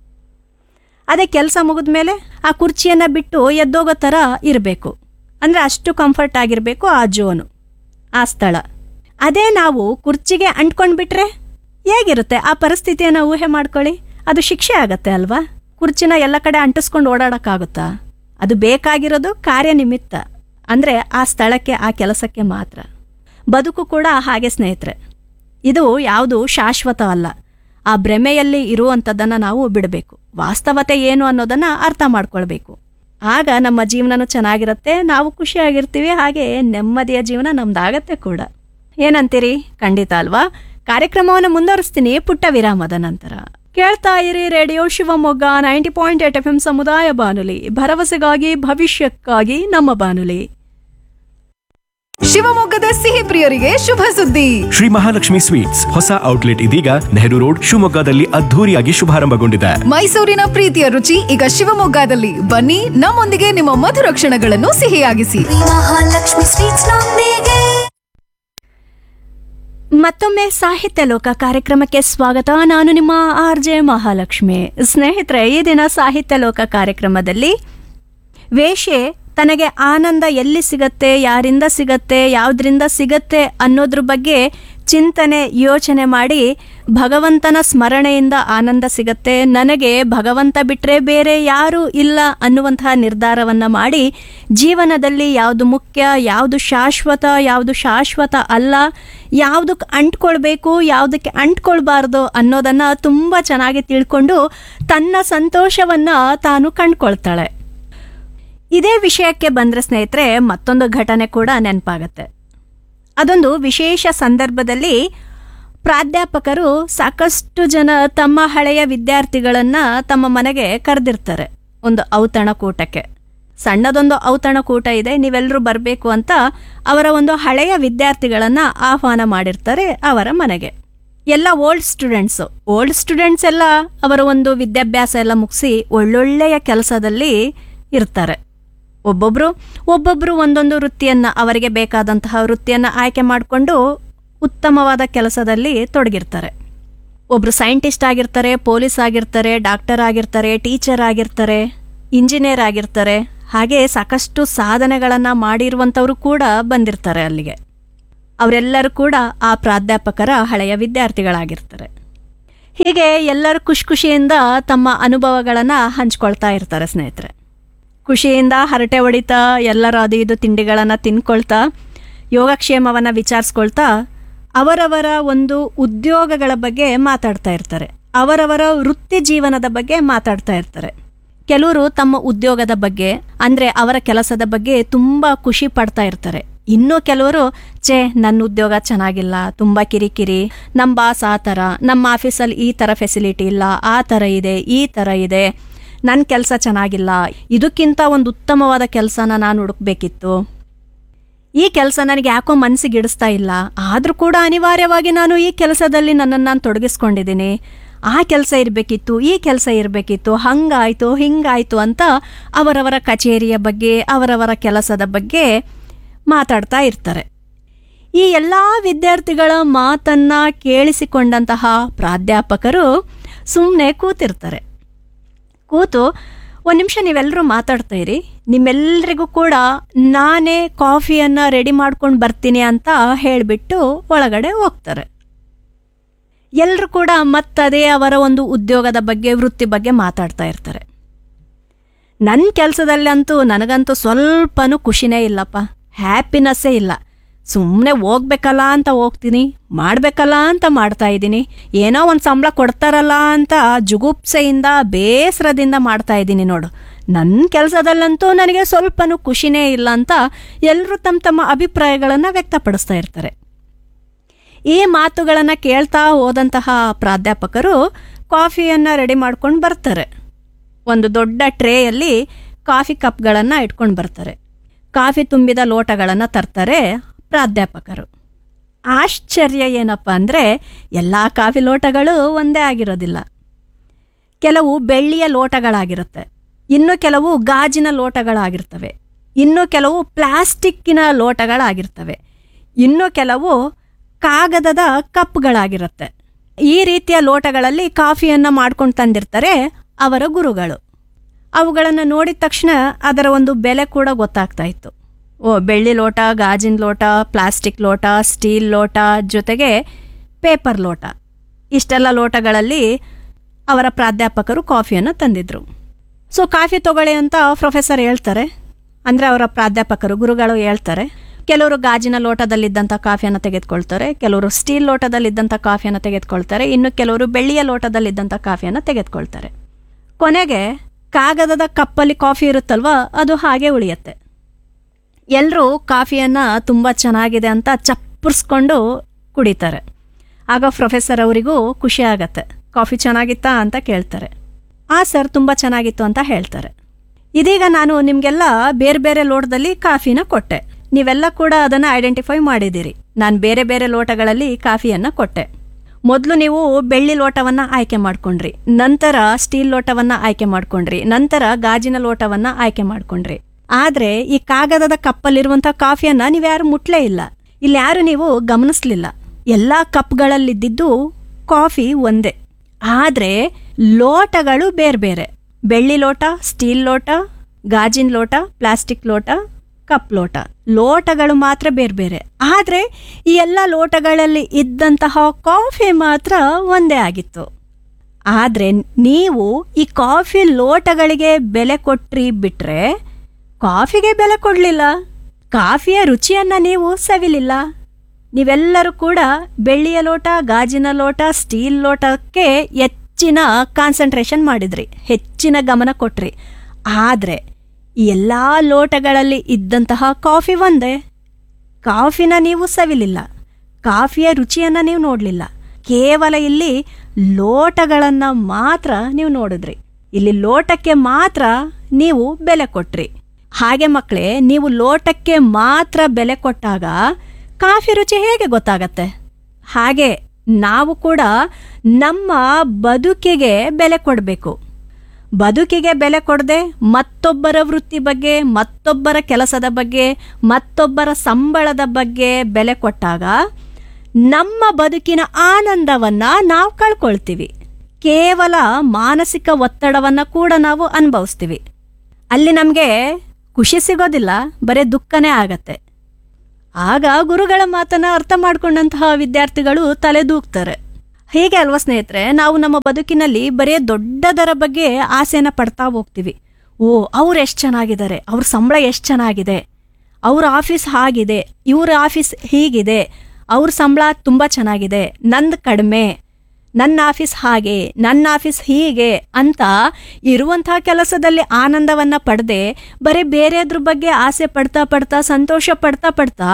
ಅದೇ ಕೆಲಸ ಮುಗಿದ ಮೇಲೆ ಆ ಕುರ್ಚಿಯನ್ನು ಬಿಟ್ಟು ಎದ್ದೋಗೋ ಥರ ಇರಬೇಕು ಅಂದರೆ ಅಷ್ಟು ಕಂಫರ್ಟ್ ಆಗಿರಬೇಕು ಆ ಜೋನು ಆ ಸ್ಥಳ ಅದೇ ನಾವು ಕುರ್ಚಿಗೆ ಅಂಟ್ಕೊಂಡು ಬಿಟ್ರೆ ಹೇಗಿರುತ್ತೆ ಆ ಪರಿಸ್ಥಿತಿಯನ್ನು ಊಹೆ ಮಾಡ್ಕೊಳ್ಳಿ ಅದು ಶಿಕ್ಷೆ ಆಗತ್ತೆ ಅಲ್ವಾ ಕುರ್ಚಿನ ಎಲ್ಲ ಕಡೆ ಅಂಟಿಸ್ಕೊಂಡು ಓಡಾಡೋಕ್ಕಾಗುತ್ತಾ ಅದು ಬೇಕಾಗಿರೋದು ಕಾರ್ಯನಿಮಿತ್ತ ಅಂದರೆ ಆ ಸ್ಥಳಕ್ಕೆ ಆ ಕೆಲಸಕ್ಕೆ ಮಾತ್ರ ಬದುಕು ಕೂಡ ಹಾಗೆ ಸ್ನೇಹಿತರೆ ಇದು ಯಾವುದು ಶಾಶ್ವತ ಅಲ್ಲ ಆ ಭ್ರಮೆಯಲ್ಲಿ ಇರುವಂಥದ್ದನ್ನು ನಾವು ಬಿಡಬೇಕು ವಾಸ್ತವತೆ ಏನು ಅನ್ನೋದನ್ನು ಅರ್ಥ ಮಾಡ್ಕೊಳ್ಬೇಕು ಆಗ ನಮ್ಮ ಜೀವನನೂ ಚೆನ್ನಾಗಿರುತ್ತೆ ನಾವು ಖುಷಿಯಾಗಿರ್ತೀವಿ ಹಾಗೆ ನೆಮ್ಮದಿಯ ಜೀವನ ನಮ್ದಾಗತ್ತೆ ಕೂಡ ಏನಂತೀರಿ ಖಂಡಿತ ಅಲ್ವಾ ಕಾರ್ಯಕ್ರಮವನ್ನು ಮುಂದುವರಿಸ್ತೀನಿ ಪುಟ್ಟ ವಿರಾಮದ ನಂತರ ಕೇಳ್ತಾ ಇರಿ radio Shivamogga ninety point eight F M ಸಮುದಾಯ ಬಾನುಲಿ ಭರವಸೆಗಾಗಿ ಭವಿಷ್ಯಕ್ಕಾಗಿ ನಮ್ಮ ಬಾನುಲಿ ಶಿವಮೊಗ್ಗದ ಸಿಹಿ ಪ್ರಿಯರಿಗೆ ಶುಭ ಸುದ್ದಿ ಶ್ರೀ ಮಹಾಲಕ್ಷ್ಮಿ ಸ್ವೀಟ್ಸ್ ಹೊಸ ಔಟ್ಲೆಟ್ ಇದೀಗ ನೆಹರು ರೋಡ್ ಶಿವಮೊಗ್ಗದಲ್ಲಿ ಅದ್ಧೂರಿಯಾಗಿ ಶುಭಾರಂಭಗೊಂಡಿದೆ ಮೈಸೂರಿನ ಪ್ರೀತಿಯ ರುಚಿ ಈಗ ಶಿವಮೊಗ್ಗದಲ್ಲಿ ಬನ್ನಿ ನಮ್ಮೊಂದಿಗೆ ನಿಮ್ಮ ಮಧುರ ಕ್ಷಣಗಳನ್ನು ಸಿಹಿಯಾಗಿಸಿ ಶ್ರೀ ಮಹಾಲಕ್ಷ್ಮಿ ಸ್ವೀಟ್ಸ್ ನೊಂದಿಗೆ ಮತ್ತೊಮ್ಮೆ ಸಾಹಿತ್ಯ ಲೋಕ ಕಾರ್ಯಕ್ರಮಕ್ಕೆ ಸ್ವಾಗತ ನಾನು ನಿಮ್ಮ ಆರ್ ಜೆ ಮಹಾಲಕ್ಷ್ಮಿ ಸ್ನೇಹಿತರೆ ಈ ದಿನ ಸಾಹಿತ್ಯ ಲೋಕ ಕಾರ್ಯಕ್ರಮದಲ್ಲಿ ವೇಷೆ ತನಗೆ ಆನಂದ ಎಲ್ಲಿ ಸಿಗತ್ತೆ ಯಾರಿಂದ ಸಿಗತ್ತೆ ಯಾವುದರಿಂದ ಸಿಗತ್ತೆ ಅನ್ನೋದ್ರ ಬಗ್ಗೆ ಚಿಂತನೆ ಯೋಚನೆ ಮಾಡಿ ಭಗವಂತನ ಸ್ಮರಣೆಯಿಂದ ಆನಂದ ಸಿಗತ್ತೆ ನನಗೆ ಭಗವಂತ ಬಿಟ್ಟರೆ ಬೇರೆ ಯಾರೂ ಇಲ್ಲ ಅನ್ನುವಂತಹ ನಿರ್ಧಾರವನ್ನು ಮಾಡಿ ಜೀವನದಲ್ಲಿ ಯಾವುದು ಮುಖ್ಯ ಯಾವುದು ಶಾಶ್ವತ ಯಾವುದು ಶಾಶ್ವತ ಅಲ್ಲ ಯಾವುದಕ್ಕೆ ಅಂಟ್ಕೊಳ್ಬೇಕು ಯಾವುದಕ್ಕೆ ಅಂಟ್ಕೊಳ್ಬಾರ್ದು ಅನ್ನೋದನ್ನು ತುಂಬ ಚೆನ್ನಾಗಿ ತಿಳ್ಕೊಂಡು ತನ್ನ ಸಂತೋಷವನ್ನು ತಾನು ಕಂಡ್ಕೊಳ್ತಾಳೆ ಇದೇ ವಿಷಯಕ್ಕೆ ಬಂದರೆ ಸ್ನೇಹಿತರೆ ಮತ್ತೊಂದು ಘಟನೆ ಕೂಡ ನೆನಪಾಗತ್ತೆ ಅದೊಂದು ವಿಶೇಷ ಸಂದರ್ಭದಲ್ಲಿ ಪ್ರಾಧ್ಯಾಪಕರು ಸಾಕಷ್ಟು ಜನ ತಮ್ಮ ಹಳೆಯ ವಿದ್ಯಾರ್ಥಿಗಳನ್ನು ತಮ್ಮ ಮನೆಗೆ ಕರೆದಿರ್ತಾರೆ ಒಂದು ಔತಣಕೂಟಕ್ಕೆ ಸಣ್ಣದೊಂದು ಔತಣಕೂಟ ಇದೆ ನೀವೆಲ್ಲರೂ ಬರಬೇಕು ಅಂತ ಅವರ ಒಂದು ಹಳೆಯ ವಿದ್ಯಾರ್ಥಿಗಳನ್ನು ಆಹ್ವಾನ ಮಾಡಿರ್ತಾರೆ ಅವರ ಮನೆಗೆ ಎಲ್ಲ ಓಲ್ಡ್ ಸ್ಟೂಡೆಂಟ್ಸು ಓಲ್ಡ್ ಸ್ಟೂಡೆಂಟ್ಸ್ ಎಲ್ಲ ಅವರ ಒಂದು ವಿದ್ಯಾಭ್ಯಾಸ ಎಲ್ಲ ಮುಗಿಸಿ ಒಳ್ಳೊಳ್ಳೆಯ ಕೆಲಸದಲ್ಲಿ ಇರ್ತಾರೆ ಒಬ್ಬೊಬ್ಬರು ಒಬ್ಬೊಬ್ಬರು ಒಂದೊಂದು ವೃತ್ತಿಯನ್ನು ಅವರಿಗೆ ಬೇಕಾದಂತಹ ವೃತ್ತಿಯನ್ನು ಆಯ್ಕೆ ಮಾಡಿಕೊಂಡು ಉತ್ತಮವಾದ ಕೆಲಸದಲ್ಲಿ ತೊಡಗಿರ್ತಾರೆ ಒಬ್ಬರು ಸೈಂಟಿಸ್ಟ್ ಆಗಿರ್ತಾರೆ ಪೊಲೀಸ್ ಆಗಿರ್ತಾರೆ ಡಾಕ್ಟರ್ ಆಗಿರ್ತಾರೆ ಟೀಚರ್ ಆಗಿರ್ತಾರೆ ಇಂಜಿನಿಯರ್ ಆಗಿರ್ತಾರೆ ಹಾಗೆ ಸಾಕಷ್ಟು ಸಾಧನೆಗಳನ್ನು ಮಾಡಿರುವಂಥವರು ಕೂಡ ಬಂದಿರ್ತಾರೆ ಅಲ್ಲಿಗೆ ಅವರೆಲ್ಲರೂ ಕೂಡ ಆ ಪ್ರಾಧ್ಯಾಪಕರ ಹಳೆಯ ವಿದ್ಯಾರ್ಥಿಗಳಾಗಿರ್ತಾರೆ ಹೀಗೆ ಎಲ್ಲರೂ ಖುಷಿ ಖುಷಿಯಿಂದ ತಮ್ಮ ಅನುಭವಗಳನ್ನು ಹಂಚ್ಕೊಳ್ತಾ ಇರ್ತಾರೆ ಸ್ನೇಹಿತರೆ ಖುಷಿಯಿಂದ ಹರಟೆ ಹೊಡಿತಾ ಎಲ್ಲರ ಅದು ಇದು ತಿಂಡಿಗಳನ್ನು ತಿನ್ಕೊಳ್ತಾ ಯೋಗಕ್ಷೇಮವನ್ನು ವಿಚಾರಿಸ್ಕೊಳ್ತಾ ಅವರವರ ಒಂದು ಉದ್ಯೋಗಗಳ ಬಗ್ಗೆ ಮಾತಾಡ್ತಾ ಇರ್ತಾರೆ ಅವರವರ ವೃತ್ತಿ ಜೀವನದ ಬಗ್ಗೆ ಮಾತಾಡ್ತಾ ಇರ್ತಾರೆ ಕೆಲವರು ತಮ್ಮ ಉದ್ಯೋಗದ ಬಗ್ಗೆ ಅಂದರೆ ಅವರ ಕೆಲಸದ ಬಗ್ಗೆ ತುಂಬ ಖುಷಿ ಪಡ್ತಾ ಇರ್ತಾರೆ ಇನ್ನು ಕೆಲವರು ಛೇ ನನ್ನ ಉದ್ಯೋಗ ಚೆನ್ನಾಗಿಲ್ಲ ತುಂಬ ಕಿರಿಕಿರಿ ನಮ್ಮ ಬಾಸ್ ಆ ಥರ ನಮ್ಮ ಆಫೀಸಲ್ಲಿ ಈ ಥರ ಫೆಸಿಲಿಟಿ ಇಲ್ಲ ಆ ಥರ ಇದೆ ಈ ಥರ ಇದೆ ನನ್ನ ಕೆಲಸ ಚೆನ್ನಾಗಿಲ್ಲ ಇದಕ್ಕಿಂತ ಒಂದು ಉತ್ತಮವಾದ ಕೆಲಸನ ನಾನು ಹುಡುಕ್ಬೇಕಿತ್ತು ಈ ಕೆಲಸ ನನಗೆ ಯಾಕೋ ಮನಸ್ಸಿಗೆ ಇಡಿಸ್ತಾ ಇಲ್ಲ ಆದರೂ ಕೂಡ ಅನಿವಾರ್ಯವಾಗಿ ನಾನು ಈ ಕೆಲಸದಲ್ಲಿ ನನ್ನನ್ನು ನಾನು ತೊಡಗಿಸ್ಕೊಂಡಿದ್ದೀನಿ ಆ ಕೆಲಸ ಇರಬೇಕಿತ್ತು ಈ ಕೆಲಸ ಇರಬೇಕಿತ್ತು ಹಂಗಾಯ್ತು ಹಿಂಗಾಯ್ತು ಅಂತ ಅವರವರ ಕಚೇರಿಯ ಬಗ್ಗೆ ಅವರವರ ಕೆಲಸದ ಬಗ್ಗೆ ಮಾತಾಡ್ತಾ ಇರ್ತಾರೆ ಈ ಎಲ್ಲ ವಿದ್ಯಾರ್ಥಿಗಳ ಮಾತನ್ನ ಕೇಳಿಸಿಕೊಂಡಂತಹ ಪ್ರಾಧ್ಯಾಪಕರು ಸುಮ್ಮನೆ ಕೂತಿರ್ತಾರೆ ಕೂತು ಒಂದು ನಿಮಿಷ ನೀವೆಲ್ಲರೂ ಮಾತಾಡ್ತಾ ಇರಿ ನಿಮ್ಮೆಲ್ಲರಿಗೂ ಕೂಡ ನಾನೇ ಕಾಫಿಯನ್ನು ರೆಡಿ ಮಾಡ್ಕೊಂಡು ಬರ್ತೀನಿ ಅಂತ ಹೇಳಿಬಿಟ್ಟು ಒಳಗಡೆ ಹೋಗ್ತಾರೆ ಎಲ್ಲರೂ ಕೂಡ ಮತ್ತದೇ ಅವರ ಒಂದು ಉದ್ಯೋಗದ ಬಗ್ಗೆ ವೃತ್ತಿ ಬಗ್ಗೆ ಮಾತಾಡ್ತಾ ಇರ್ತಾರೆ ನನ್ನ ಕೆಲಸದಲ್ಲಂತೂ ನನಗಂತೂ ಸ್ವಲ್ಪನೂ ಖುಷಿನೇ ಇಲ್ಲಪ್ಪ ಹ್ಯಾಪಿನೆಸ್ಸೇ ಇಲ್ಲ ಸುಮ್ಮನೆ ಹೋಗ್ಬೇಕಲ್ಲ ಅಂತ ಹೋಗ್ತೀನಿ ಮಾಡಬೇಕಲ್ಲ ಅಂತ ಮಾಡ್ತಾ ಇದ್ದೀನಿ ಏನೋ ಒಂದು ಸಂಬಳ ಕೊಡ್ತಾರಲ್ಲ ಅಂತ ಜುಗುಪ್ಸೆಯಿಂದ ಬೇಸರದಿಂದ ಮಾಡ್ತಾ ಇದ್ದೀನಿ ನೋಡು ನನ್ನ ಕೆಲಸದಲ್ಲಂತೂ ನನಗೆ ಸ್ವಲ್ಪನೂ ಖುಷಿನೇ ಇಲ್ಲ ಅಂತ ಎಲ್ಲರೂ ತಮ್ಮ ತಮ್ಮ ಅಭಿಪ್ರಾಯಗಳನ್ನು ವ್ಯಕ್ತಪಡಿಸ್ತಾ ಇರ್ತಾರೆ ಈ ಮಾತುಗಳನ್ನು ಕೇಳ್ತಾ ಹೋದಂತಹ ಪ್ರಾಧ್ಯಾಪಕರು ಕಾಫಿಯನ್ನು ರೆಡಿ ಮಾಡ್ಕೊಂಡು ಬರ್ತಾರೆ ಒಂದು ದೊಡ್ಡ ಟ್ರೇಯಲ್ಲಿ ಕಾಫಿ ಕಪ್ಗಳನ್ನು ಇಟ್ಕೊಂಡು ಬರ್ತಾರೆ ಕಾಫಿ ತುಂಬಿದ ಲೋಟಗಳನ್ನು ತರ್ತಾರೆ ಪ್ರಾಧ್ಯಾಪಕರು ಆಶ್ಚರ್ಯ ಏನಪ್ಪ ಅಂದರೆ ಎಲ್ಲ ಕಾಫಿ ಲೋಟಗಳು ಒಂದೇ ಆಗಿರೋದಿಲ್ಲ ಕೆಲವು ಬೆಳ್ಳಿಯ ಲೋಟಗಳಾಗಿರುತ್ತೆ ಇನ್ನು ಕೆಲವು ಗಾಜಿನ ಲೋಟಗಳಾಗಿರ್ತವೆ ಇನ್ನು ಕೆಲವು ಪ್ಲಾಸ್ಟಿಕ್ಕಿನ ಲೋಟಗಳಾಗಿರ್ತವೆ ಇನ್ನು ಕೆಲವು ಕಾಗದದ ಕಪ್ಗಳಾಗಿರುತ್ತೆ ಈ ರೀತಿಯ ಲೋಟಗಳಲ್ಲಿ ಕಾಫಿಯನ್ನು ಮಾಡ್ಕೊಂಡು ತಂದಿರ್ತಾರೆ ಅವರ ಗುರುಗಳು ಅವುಗಳನ್ನು ನೋಡಿದ ತಕ್ಷಣ ಅದರ ಒಂದು ಬೆಲೆ ಕೂಡ ಗೊತ್ತಾಗ್ತಾ ಇತ್ತು ಓ ಬೆಳ್ಳಿ ಲೋಟ ಗಾಜಿನ ಲೋಟ ಪ್ಲಾಸ್ಟಿಕ್ ಲೋಟ ಸ್ಟೀಲ್ ಲೋಟ ಜೊತೆಗೆ ಪೇಪರ್ ಲೋಟ ಇಷ್ಟೆಲ್ಲ ಲೋಟಗಳಲ್ಲಿ ಅವರ ಪ್ರಾಧ್ಯಾಪಕರು ಕಾಫಿಯನ್ನು ತಂದಿದ್ರು ಸೊ ಕಾಫಿ ತಗೊಳ್ಳಿ ಅಂತ ಪ್ರೊಫೆಸರ್ ಹೇಳ್ತಾರೆ ಅಂದರೆ ಅವರ ಪ್ರಾಧ್ಯಾಪಕರು ಗುರುಗಳು ಹೇಳ್ತಾರೆ ಕೆಲವರು ಗಾಜಿನ ಲೋಟದಲ್ಲಿದ್ದಂಥ ಕಾಫಿಯನ್ನು ತೆಗೆದುಕೊಳ್ತಾರೆ ಕೆಲವರು ಸ್ಟೀಲ್ ಲೋಟದಲ್ಲಿದ್ದಂಥ ಕಾಫಿಯನ್ನು ತೆಗೆದುಕೊಳ್ತಾರೆ ಇನ್ನು ಕೆಲವರು ಬೆಳ್ಳಿಯ ಲೋಟದಲ್ಲಿದ್ದಂಥ ಕಾಫಿಯನ್ನು ತೆಗೆದುಕೊಳ್ತಾರೆ ಕೊನೆಗೆ ಕಾಗದದ ಕಪ್ಪಲ್ಲಿ ಕಾಫಿ ಇರುತ್ತಲ್ವ ಅದು ಹಾಗೆ ಉಳಿಯುತ್ತೆ ಎಲ್ಲರೂ ಕಾಫಿಯನ್ನು ತುಂಬ ಚೆನ್ನಾಗಿದೆ ಅಂತ ಚಪ್ಪರ್ಸ್ಕೊಂಡು ಕುಡಿತಾರೆ ಆಗ ಪ್ರೊಫೆಸರ್ ಅವರಿಗೂ ಖುಷಿ ಆಗತ್ತೆ ಕಾಫಿ ಚೆನ್ನಾಗಿತ್ತಾ ಅಂತ ಕೇಳ್ತಾರೆ ಆ ಸರ್ ತುಂಬ ಚೆನ್ನಾಗಿತ್ತು ಅಂತ ಹೇಳ್ತಾರೆ ಇದೀಗ ನಾನು ನಿಮಗೆಲ್ಲ ಬೇರೆ ಬೇರೆ ಲೋಟದಲ್ಲಿ ಕಾಫಿನ ಕೊಟ್ಟೆ ನೀವೆಲ್ಲ ಕೂಡ ಅದನ್ನು ಐಡೆಂಟಿಫೈ ಮಾಡಿದ್ದೀರಿ ನಾನು ಬೇರೆ ಬೇರೆ ಲೋಟಗಳಲ್ಲಿ ಕಾಫಿಯನ್ನು ಕೊಟ್ಟೆ ಮೊದಲು ನೀವು ಬೆಳ್ಳಿ ಲೋಟವನ್ನು ಆಯ್ಕೆ ಮಾಡ್ಕೊಂಡ್ರಿ ನಂತರ ಸ್ಟೀಲ್ ಲೋಟವನ್ನು ಆಯ್ಕೆ ಮಾಡ್ಕೊಂಡ್ರಿ ನಂತರ ಗಾಜಿನ ಲೋಟವನ್ನು ಆಯ್ಕೆ ಮಾಡ್ಕೊಂಡ್ರಿ ಆದರೆ ಈ ಕಾಗದದ ಕಪ್ಪಲ್ಲಿರುವಂಥ ಕಾಫಿಯನ್ನು ನೀವು ಯಾರು ಮುಟ್ಲೇ ಇಲ್ಲ ಇಲ್ಲಿ ಯಾರು ನೀವು ಗಮನಿಸ್ಲಿಲ್ಲ ಎಲ್ಲ ಕಪ್ಗಳಲ್ಲಿದ್ದಿದ್ದು ಕಾಫಿ ಒಂದೇ ಆದರೆ ಲೋಟಗಳು ಬೇರೆ ಬೇರೆ ಬೆಳ್ಳಿ ಲೋಟ ಸ್ಟೀಲ್ ಲೋಟ ಗಾಜಿನ ಲೋಟ ಪ್ಲಾಸ್ಟಿಕ್ ಲೋಟ ಕಪ್ ಲೋಟ ಲೋಟಗಳು ಮಾತ್ರ ಬೇರೆ ಬೇರೆ ಆದರೆ ಈ ಎಲ್ಲ ಲೋಟಗಳಲ್ಲಿ ಇದ್ದಂತಹ ಕಾಫಿ ಮಾತ್ರ ಒಂದೇ ಆಗಿತ್ತು ಆದರೆ ನೀವು ಈ ಕಾಫಿ ಲೋಟಗಳಿಗೆ ಬೆಲೆ ಕೊಟ್ರಿ ಬಿಟ್ರೆ ಕಾಫಿಗೆ ಬೆಲೆ ಕೊಡಲಿಲ್ಲ ಕಾಫಿಯ ರುಚಿಯನ್ನ ನೀವು ಸವಿಲಿಲ್ಲ ನೀವೆಲ್ಲರೂ ಕೂಡ ಬೆಳ್ಳಿಯ ಲೋಟ ಗಾಜಿನ ಲೋಟ ಸ್ಟೀಲ್ ಲೋಟಕ್ಕೆ ಹೆಚ್ಚಿನ ಕಾನ್ಸಂಟ್ರೇಷನ್ ಮಾಡಿದ್ರಿ ಹೆಚ್ಚಿನ ಗಮನ ಕೊಟ್ರಿ ಆದರೆ ಈ ಎಲ್ಲ ಲೋಟಗಳಲ್ಲಿ ಇದ್ದಂತಹ ಕಾಫಿ ಒಂದೇ ಕಾಫಿನ ನೀವು ಸವಿಲಿಲ್ಲ ಕಾಫಿಯ ರುಚಿಯನ್ನು ನೀವು ನೋಡಲಿಲ್ಲ ಕೇವಲ ಇಲ್ಲಿ ಲೋಟಗಳನ್ನು ಮಾತ್ರ ನೀವು ನೋಡಿದ್ರಿ ಇಲ್ಲಿ ಲೋಟಕ್ಕೆ ಮಾತ್ರ ನೀವು ಬೆಲೆ ಕೊಟ್ರಿ ಹಾಗೆ ಮಕ್ಕಳೇ ನೀವು ಲೋಟಕ್ಕೆ ಮಾತ್ರ ಬೆಲೆ ಕೊಟ್ಟಾಗ ಕಾಫಿ ರುಚಿ ಹೇಗೆ ಗೊತ್ತಾಗತ್ತೆ ಹಾಗೆ ನಾವು ಕೂಡ ನಮ್ಮ ಬದುಕಿಗೆ ಬೆಲೆ ಕೊಡಬೇಕು ಬದುಕಿಗೆ ಬೆಲೆ ಕೊಡದೆ ಮತ್ತೊಬ್ಬರ ವೃತ್ತಿ ಬಗ್ಗೆ ಮತ್ತೊಬ್ಬರ ಕೆಲಸದ ಬಗ್ಗೆ ಮತ್ತೊಬ್ಬರ ಸಂಬಳದ ಬಗ್ಗೆ ಬೆಲೆ ಕೊಟ್ಟಾಗ ನಮ್ಮ ಬದುಕಿನ ಆನಂದವನ್ನ ನಾವು ಕಳ್ಕೊಳ್ತೀವಿ ಕೇವಲ ಮಾನಸಿಕ ಒತ್ತಡವನ್ನ ಕೂಡ ನಾವು ಅನುಭವಿಸ್ತೀವಿ ಅಲ್ಲಿ ನಮಗೆ ಖುಷಿ ಸಿಗೋದಿಲ್ಲ ಬರೀ ದುಃಖನೇ ಆಗತ್ತೆ ಆಗ ಗುರುಗಳ ಮಾತನ್ನ ಅರ್ಥ ಮಾಡ್ಕೊಂಡಂತಹ ವಿದ್ಯಾರ್ಥಿಗಳು ತಲೆದೂಗ್ತಾರೆ ಹೀಗೆ ಅಲ್ವಾ ಸ್ನೇಹಿತರೆ ನಾವು ನಮ್ಮ ಬದುಕಿನಲ್ಲಿ ಬರೀ ದೊಡ್ಡದರ ಬಗ್ಗೆ ಆಸೆನ ಪಡ್ತಾ ಹೋಗ್ತೀವಿ ಓ ಅವ್ರು ಎಷ್ಟು ಚೆನ್ನಾಗಿದ್ದಾರೆ ಅವ್ರ ಸಂಬಳ ಎಷ್ಟು ಚೆನ್ನಾಗಿದೆ ಅವ್ರ ಆಫೀಸ್ ಹಾಗಿದೆ ಇವ್ರ ಆಫೀಸ್ ಹೀಗಿದೆ ಅವ್ರ ಸಂಬಳ ತುಂಬ ಚೆನ್ನಾಗಿದೆ ನಂದು ಕಡಿಮೆ ನನ್ನ ಆಫೀಸ್ ಹಾಗೆ ನನ್ನ ಆಫೀಸ್ ಹೀಗೆ ಅಂತ ಇರುವಂತಹ ಕೆಲಸದಲ್ಲಿ ಆನಂದವನ್ನ ಪಡೆದೆ ಬರೀ ಬೇರೆಯದ್ರ ಬಗ್ಗೆ ಆಸೆ ಪಡ್ತಾ ಪಡ್ತಾ ಸಂತೋಷ ಪಡ್ತಾ ಪಡ್ತಾ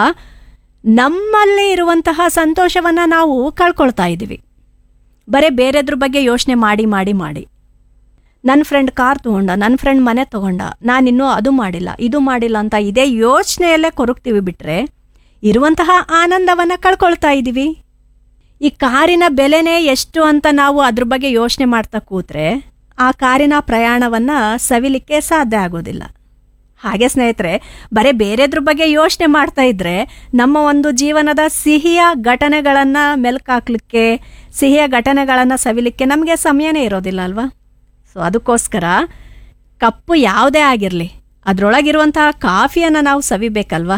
ನಮ್ಮಲ್ಲಿ ಇರುವಂತಹ ಸಂತೋಷವನ್ನ ನಾವು ಕಳ್ಕೊಳ್ತಾ ಇದ್ದೀವಿ ಬರೀ ಬೇರೆದ್ರ ಬಗ್ಗೆ ಯೋಚನೆ ಮಾಡಿ ಮಾಡಿ ಮಾಡಿ ನನ್ನ ಫ್ರೆಂಡ್ ಕಾರ್ ತೊಗೊಂಡ ನನ್ನ ಫ್ರೆಂಡ್ ಮನೆ ತೊಗೊಂಡ ನಾನಿನ್ನೂ ಅದು ಮಾಡಿಲ್ಲ ಇದು ಮಾಡಿಲ್ಲ ಅಂತ ಇದೇ ಯೋಚನೆಯಲ್ಲೇ ಕೊರಗ್ತೀವಿ ಬಿಟ್ರೆ ಇರುವಂತಹ ಆನಂದವನ್ನ ಕಳ್ಕೊಳ್ತಾ ಇದ್ದೀವಿ ಈ ಕಾರಿನ ಬೆಲೆನೇ ಎಷ್ಟು ಅಂತ ನಾವು ಅದ್ರ ಬಗ್ಗೆ ಯೋಚನೆ ಮಾಡ್ತಾ ಕೂತ್ರೆ ಆ ಕಾರಿನ ಪ್ರಯಾಣವನ್ನ ಸವಿಲಿಕ್ಕೆ ಸಾಧ್ಯ ಆಗೋದಿಲ್ಲ ಹಾಗೆ ಸ್ನೇಹಿತರೆ ಬರೀ ಬೇರೆದ್ರ ಬಗ್ಗೆ ಯೋಚನೆ ಮಾಡ್ತಾ ಇದ್ರೆ ನಮ್ಮ ಒಂದು ಜೀವನದ ಸಿಹಿಯ ಘಟನೆಗಳನ್ನ ಮೆಲ್ಕಾಕ್ಲಿಕ್ಕೆ ಸಿಹಿಯ ಘಟನೆಗಳನ್ನ ಸವಿಲಿಕ್ಕೆ ನಮಗೆ ಸಮಯನೇ ಇರೋದಿಲ್ಲ ಅಲ್ವಾ ಸೊ ಅದಕ್ಕೋಸ್ಕರ ಕಪ್ಪು ಯಾವುದೇ ಆಗಿರಲಿ ಅದರೊಳಗಿರುವಂತಹ ಕಾಫಿಯನ್ನು ನಾವು ಸವಿಬೇಕಲ್ವಾ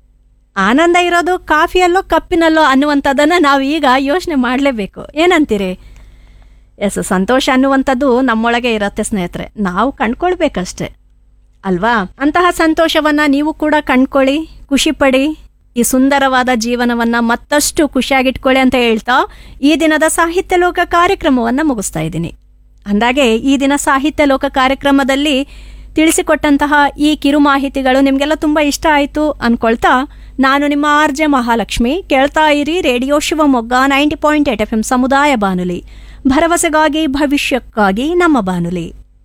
ಆನಂದ ಇರೋದು ಕಾಫಿಯಲ್ಲೋ ಕಪ್ಪಿನಲ್ಲೋ ಅನ್ನುವಂಥದ್ದನ್ನು ನಾವು ಈಗ ಯೋಚನೆ ಮಾಡಲೇಬೇಕು ಏನಂತೀರಿ ಎಸ್ ಸಂತೋಷ ಅನ್ನುವಂಥದ್ದು ನಮ್ಮೊಳಗೆ ಇರತ್ತೆ ಸ್ನೇಹಿತರೆ ನಾವು ಕಂಡ್ಕೊಳ್ಬೇಕಷ್ಟೆ ಅಲ್ವಾ ಅಂತಹ ಸಂತೋಷವನ್ನ ನೀವು ಕೂಡ ಕಂಡ್ಕೊಳ್ಳಿ ಖುಷಿ ಪಡಿ ಈ ಸುಂದರವಾದ ಜೀವನವನ್ನ ಮತ್ತಷ್ಟು ಖುಷಿಯಾಗಿಟ್ಕೊಳ್ಳಿ ಅಂತ ಹೇಳ್ತಾ ಈ ದಿನದ ಸಾಹಿತ್ಯ ಲೋಕ ಕಾರ್ಯಕ್ರಮವನ್ನ ಮುಗಿಸ್ತಾ ಇದ್ದೀನಿ ಅಂದಾಗೆ ಈ ದಿನ ಸಾಹಿತ್ಯ ಲೋಕ ಕಾರ್ಯಕ್ರಮದಲ್ಲಿ ತಿಳಿಸಿಕೊಟ್ಟಂತಹ ಈ ಕಿರು ಮಾಹಿತಿಗಳು ನಿಮಗೆಲ್ಲ ತುಂಬ ಇಷ್ಟ ಆಯಿತು ಅನ್ಕೊಳ್ತಾ ನಾನು ನಿಮ್ಮ ಆರ್ ಜೆ ಮಹಾಲಕ್ಷ್ಮಿ ಕೇಳ್ತಾ ಇರಿ radio Shivamogga ninety point eight F M ಸಮುದಾಯ ಬಾನುಲಿ ಭರವಸೆಗಾಗಿ ಭವಿಷ್ಯಕ್ಕಾಗಿ ನಮ್ಮ ಬಾನುಲಿ